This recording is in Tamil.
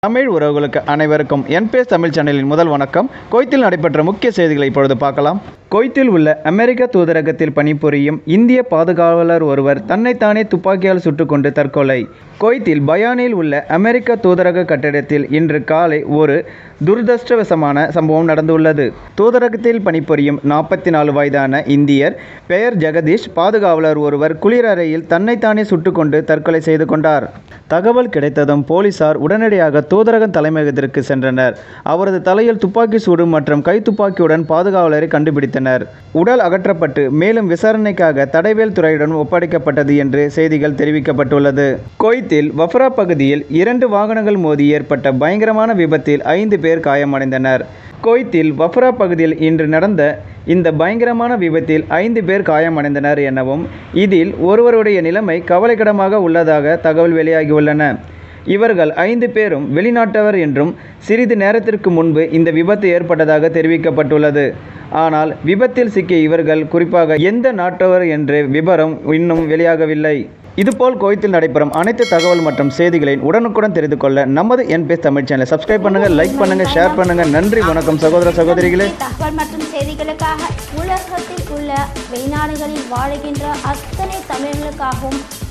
தமிழ் உறவுகளுக்கு அனைவருக்கும் என்பேஸ் தமிழ் சேனலின் முதல் வணக்கம் கொய்த்தில் நடைபெற்ற முக்கிய செய்திகளை இப்பொழுது பார்க்கலாம் கொய்த்தில் உள்ள அமெரிக்க தூதரகத்தில் பணிபுரியும் இந்திய பாதுகாவலர் ஒருவர் தன்னைத்தானே துப்பாக்கியால் சுட்டுக்கொண்டு தற்கொலை கொய்த்தில் பயானில் உள்ள அமெரிக்க தூதரக கட்டிடத்தில் இன்று காலை ஒரு துரதிருஷ்டவசமான சம்பவம் நடந்துள்ளது தூதரகத்தில் பணிபுரியும் நாற்பத்தி நாலு வயதான இந்தியர் பெயர் ஜெகதீஷ் பாதுகாவலர் ஒருவர் குளிரறையில் தன்னைத்தானே சுட்டுக்கொண்டு தற்கொலை செய்து கொண்டார் தகவல் கிடைத்ததும் போலீசார் உடனடியாக தூதரகம் தலைமையகத்திற்கு சென்றனர் அவரது தலையில் துப்பாக்கி சூடு மற்றும் கைத்துப்பாக்கியுடன் பாதுகாவலரை கண்டுபிடித்தனர் உடல் அகற்றப்பட்டு மேலும் விசாரணைக்காக தடைவேல் துறையுடன் ஒப்படைக்கப்பட்டது என்று செய்திகள் தெரிவிக்கப்பட்டுள்ளது கொய்த்தில் வஃப்ரா பகுதியில் இரண்டு வாகனங்கள் மோதி ஏற்பட்ட பயங்கரமான விபத்தில் ஐந்து பேர் காயமடைந்தனர் கொய்த்தில் வஃப்ரா பகுதியில் இன்று நடந்த இந்த பயங்கரமான விபத்தில் ஐந்து பேர் காயமடைந்தனர் எனவும் இதில் ஒருவருடைய நிலைமை கவலைக்கிடமாக உள்ளதாக தகவல் வெளியாகியுள்ளன இவர்கள் ஐந்து பேரும் வெளிநாட்டவர் என்றும் சிறிது நேரத்திற்கு முன்பு இந்த விபத்து ஏற்பட்டதாக தெரிவிக்கப்பட்டுள்ளது ஆனால் விபத்தில் சிக்கிய இவர்கள் குறிப்பாக எந்த நாட்டவர் என்ற விவரம் இன்னும் வெளியாகவில்லை இதுபோல் கோயத்தில் நடைபெறும் அனைத்து தகவல் மற்றும் செய்திகளை உடனுக்குடன் தெரிந்து கொள்ள நமது என்பேஸ் தமிழ் சேனலை சப்ஸ்கிரைப் பண்ணுங்க லைக் பண்ணுங்க ஷேர் பண்ணுங்க நன்றி வணக்கம் சகோதர சகோதரிகளே தகவல் மற்றும் செய்திகளுக்காக உலகத்தில் உள்ள வெளிநாடுகளில் வாழுகின்ற அத்தனை தமிழர்களுக்காகவும்